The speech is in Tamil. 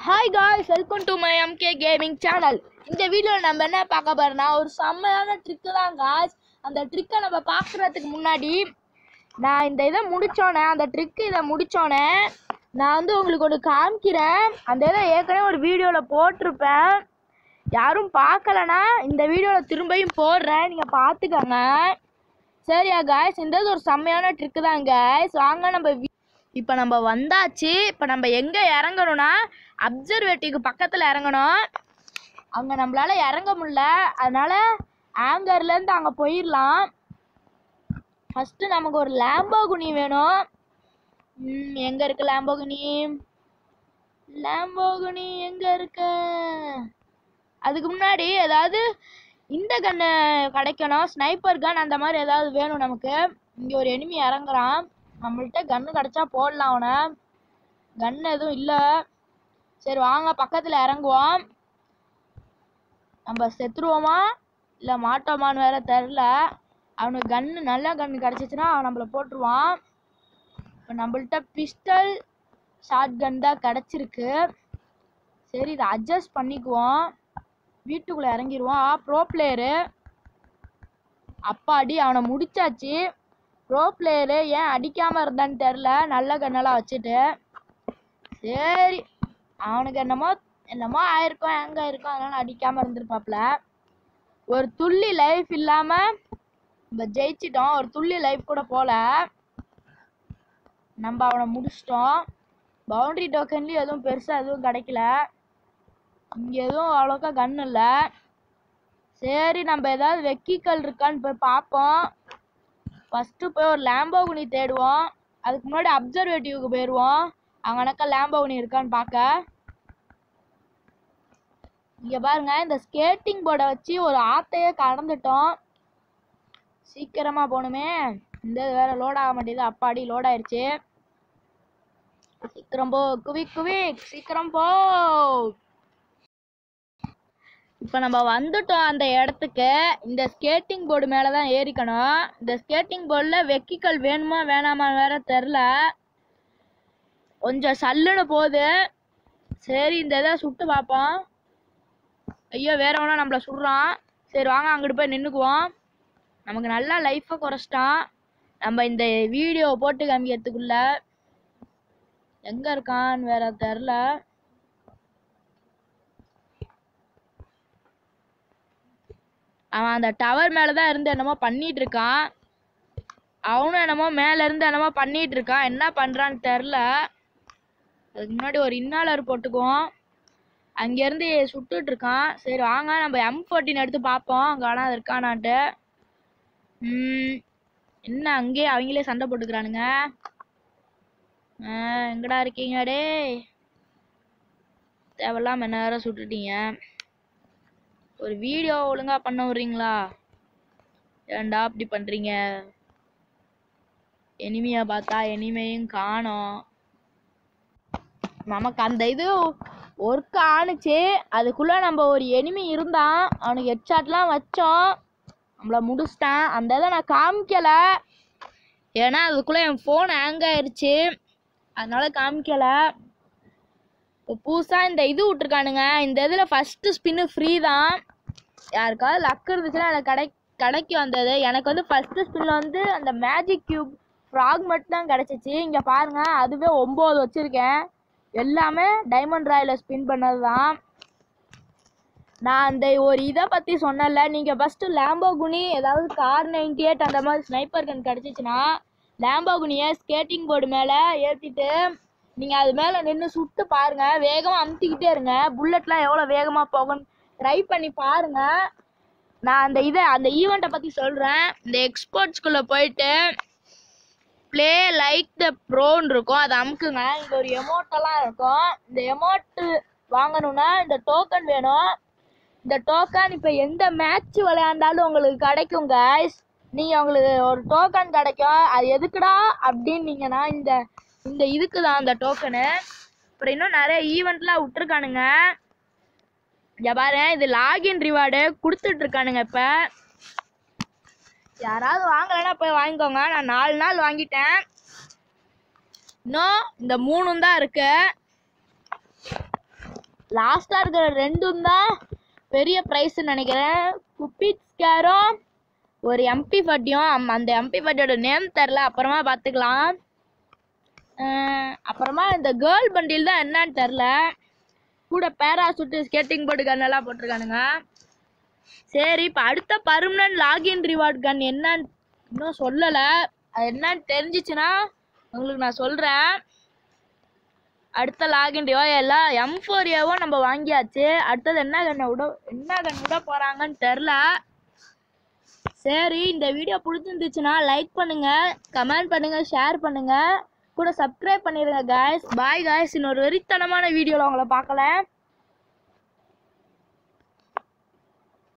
hi guys welcome to my MK gaming channel இந்த வீடியோவில் நம்ம என்ன பார்க்க போறோம்னா ஒரு செம்மையான ட்ரிக்கு தான் காய்ஸ் அந்த ட்ரிக்கை நம்ம பார்க்குறதுக்கு முன்னாடி நான் இந்த இதை முடித்தோன்னே அந்த ட்ரிக்கு இதை முடித்தோன்னே நான் வந்து உங்களுக்கு ஒன்று காமிக்கிறேன் அந்த இதை ஏற்கனவே ஒரு வீடியோவில் போட்டிருப்பேன் யாரும் பார்க்கலனா இந்த வீடியோவில் திரும்பியும் போடுறேன் நீங்கள் பார்த்துக்கோங்க சரியா காய்ஸ் இந்த இது ஒரு செம்மையான ட்ரிக்கு தான் காய்ஸ் வாங்க நம்ம இப்போ நம்ம வந்தாச்சு இப்போ நம்ம எங்கே இறங்கணும்னா அப்சர்வேட்டிவ்க்கு பக்கத்தில் இறங்கணும் அங்கே நம்மளால இறங்க முடியல அதனால ஆங்கர்லேருந்து அங்கே போயிடலாம் ஃபஸ்ட்டு நமக்கு ஒரு லேம்போகுனி வேணும் ம், எங்க இருக்கு லேம்போகுனி லேம்போகுனி எங்க இருக்கு அதுக்கு முன்னாடி ஏதாவது இந்த கன்னு கிடைக்கணும் ஸ்னைப்பர் கன் அந்த மாதிரி ஏதாவது வேணும் நமக்கு இங்கே ஒரு எனிமி இறங்குறான் நம்மள்ட்ட கன்று கிடச்சா போடலாம் அவனை கன் எதுவும் இல்லை சரி வாங்க பக்கத்தில் இறங்குவோம் நம்ம செத்துருவோமா இல்லை மாட்டோமான்னு வேற தெரில அவனுக்கு கன்று நல்ல கன்று கிடச்சிச்சின்னா அவன் நம்மளை போட்டுருவான் இப்போ நம்மள்ட்ட பிஸ்டல் ஷார்ட் கன் தான் கிடச்சிருக்கு சரி இதை அட்ஜஸ்ட் பண்ணிக்குவோம் வீட்டுக்குள்ளே இறங்கிடுவோம் ஆ ப்ரோ பிளேயரு அப்பாடி அவனை முடிச்சாச்சு ப்ரோ பிளேயரு ஏன் அடிக்காமல் இருந்தான்னு தெரில நல்ல கண்ணெல்லாம் வச்சுட்டு சரி அவனுக்கு என்னமோ என்னமோ ஆயிருக்கும் எங்கே இருக்கும் அதனால அடிக்காமல் இருந்திருப்பாப்ல ஒரு துள்ளி லைஃப் இல்லாமல் நம்ம ஜெயிச்சிட்டோம் ஒரு துள்ளி லைஃப் கூட போல நம்ம அவனை முடிச்சிட்டோம் பவுண்டரி டோக்கன்லேயும் எதுவும் பெருசாக எதுவும் கிடைக்கல இங்கே எதுவும் அவ்வளோக்கா கன் இல்லை சரி நம்ம ஏதாவது வெக்கிக்கல் இருக்கான்னு போய் பார்ப்போம் ஃபஸ்ட்டு போய் ஒரு லேம்போகுனி தேடுவோம் அதுக்கு முன்னாடி அப்சர்வேட்டிவ்க்கு போயிடுவோம் அங்கனக்கா லேம்போகுனி இருக்கான்னு பார்க்க இங்கே பாருங்க இந்த ஸ்கேட்டிங் போர்டை வச்சு ஒரு ஆத்தையே கடந்துட்டோம் சீக்கிரமா போகணுமே இந்த இது வேற லோட் ஆக மாட்டேங்குது அப்பாடி லோட் ஆயிடுச்சு சீக்கிரம் போ குவிக் குவிக் சீக்கிரம் போ இப்போ நம்ம வந்துட்டோம் அந்த இடத்துக்கு இந்த ஸ்கேட்டிங் போர்டு மேலே தான் ஏறிக்கணும் இந்த ஸ்கேட்டிங் போர்டில் வெக்கிக்கல் வேணுமா வேணாமா வேற தெரில கொஞ்சம் சல்லுன்னு போகுது சரி இந்த இதை சுட்டு பார்ப்போம் ஐயோ வேறவனா நம்மளை சுடுறான் சரி வாங்க அங்கிட்டு போய் நின்றுக்குவோம் நமக்கு நல்லா லைஃப்பை குறைச்சிட்டான் நம்ம இந்த வீடியோ போட்டு காமிக்கிறதுக்குள்ள எங்கே இருக்கான்னு வேற தெரில அவன் அந்த டவர் மேலே தான் இருந்து என்னமோ பண்ணிட்டு இருக்கான் அவனும் என்னமோ மேலே இருந்து என்னமோ பண்ணிட்டு இருக்கான் என்ன பண்ணுறான்னு தெரில அதுக்கு முன்னாடி ஒரு இன்னாலர் போட்டுக்குவோம் அங்கேருந்து சுட்டுட்டு இருக்கான் சரி வாங்க நம்ம எம் ஃபோர்டீன் எடுத்து பார்ப்போம் அங்கே ஆனால் அது இருக்கானான்ட்டு ம், என்ன அங்கேயே அவங்களே சண்டை போட்டுக்கிறானுங்க ஆ, எங்கடா இருக்கீங்க டேய் தேவையில்லாம என்ன நேரம் சுட்டுட்டீங்க ஒரு வீடியோ ஒழுங்கா பண்ண விட்றீங்களா ஏன்டா அப்படி பண்றீங்க எனிமையை பார்த்தா எனிமையும் காணோம் நமக்கு அந்த இது ஒர்க் ஆணுச்சு அதுக்குள்ள நம்ம ஒரு எனிமி இருந்தான் அவனுக்கு ஹெட்ஷாட்லாம் வச்சோம் நம்மள முடிச்சிட்டான் அந்த இதை நான் காமிக்கல ஏன்னா அதுக்குள்ள என் ஃபோன் ஹேங் ஆயிருச்சு அதனால காமிக்கல இப்போ புதுசாக இந்த இது விட்ருக்கானுங்க இந்த இதில் ஃபஸ்ட்டு ஸ்பின்னு ஃப்ரீ தான் யாருக்காவது லக் இருந்துச்சுன்னா எனக்கு கடை கடைக்கு வந்தது எனக்கு வந்து ஃபஸ்ட்டு ஸ்பின்னில் வந்து அந்த மேஜிக் கியூப் ஃப்ராக் மட்டும் தான் கிடச்சிச்சு இங்கே பாருங்கள் அதுவே ஒம்பது வச்சுருக்கேன் எல்லாமே டைமண்ட் ராயில் ஸ்பின் பண்ணது தான் நான் அந்த ஒரு இதை பற்றி சொன்னல நீங்கள் ஃபஸ்ட்டு லேம்போகுனி ஏதாவது கார் நைன்டி எயிட் அந்த மாதிரி ஸ்னைப்பர் கன் கிடச்சிச்சின்னா லேம்போகுனியை ஸ்கேட்டிங் போர்டு மேலே ஏற்றிட்டு நீங்கள் அது மேலே நின்று சுட்டு பாருங்க வேகமாக அமுத்திக்கிட்டே இருங்க புல்லட்லாம் எவ்வளோ வேகமாக போகும்னு ட்ரை பண்ணி பாருங்க நான் அந்த இதை அந்த ஈவெண்ட்டை பற்றி சொல்கிறேன் இந்த எக்ஸ்போர்ட்ஸ்குள்ளே போயிட்டு ப்ளே லைக் த ப்ரோன்னு இருக்கும் அதை அமுக்குங்க இங்கே ஒரு எமௌண்ட்டெல்லாம் இருக்கும் இந்த எமௌண்ட்டு வாங்கணும்னா இந்த டோக்கன் வேணும் இந்த டோக்கன் இப்போ எந்த மேட்ச் விளையாண்டாலும் உங்களுக்கு கிடைக்கும் guys நீங்கள் உங்களுக்கு ஒரு டோக்கன் கிடைக்கும் அது எதுக்குடா அப்படின்னீங்கன்னா இந்த இந்த இதுக்கு தான் அந்த டோக்கனு அப்புறம் இன்னும் நிறைய ஈவெண்ட்லாம் விட்டுருக்கானுங்க இங்க பாரு இது லாகின் ரிவார்டு கொடுத்துட்டு இருக்கானுங்க இப்போ யாராவது வாங்கலைன்னா போய் வாங்கிக்கோங்க நான் நாலு நாள் வாங்கிட்டேன் இன்னும் இந்த மூணும் தான் இருக்கு லாஸ்ட்டாக இருக்கிற ரெண்டும் தான் பெரிய ப்ரைஸ்ன்னு நினைக்கிறேன் குப்பிட் ஸ்கேரும் ஒரு எம்பி ஃபட்டியும் அந்த எம்பி ஃபட்டியோட நேம் தெரில அப்புறமா பார்த்துக்கலாம் அஹ் அப்புறமா இந்த கேர்ள் பண்டில் தான் என்னன்னு தெரில கூட பேராசூட்டு ஸ்கேட்டிங் போர்டு கன் எல்லாம் போட்டிருக்கானுங்க சரி இப்போ அடுத்த பர்மனன்ட் லாகின் ரிவார்ட் கன் என்னன்னு இன்னும் சொல்லலை அது என்னன்னு தெரிஞ்சிச்சுன்னா உங்களுக்கு நான் சொல்கிறேன் அடுத்த லாகின் ரிவார்ட் எல்லாம் எம் ஃபோர் ஏவும் நம்ம வாங்கியாச்சு அடுத்தது என்ன கண்ணை விட என்ன கன் விட போகிறாங்கன்னு தெரில சரி இந்த வீடியோ பிடிச்சிருந்துச்சுன்னா லைக் பண்ணுங்க கமெண்ட் பண்ணுங்க ஷேர் பண்ணுங்க கூட சப்ஸ்கிரைப் பண்ணிடுங்க காய்ஸ் பாய் காய்ஸ் இன்னொரு வெறித்தனமான வீடியோவில் உங்களை பார்க்கல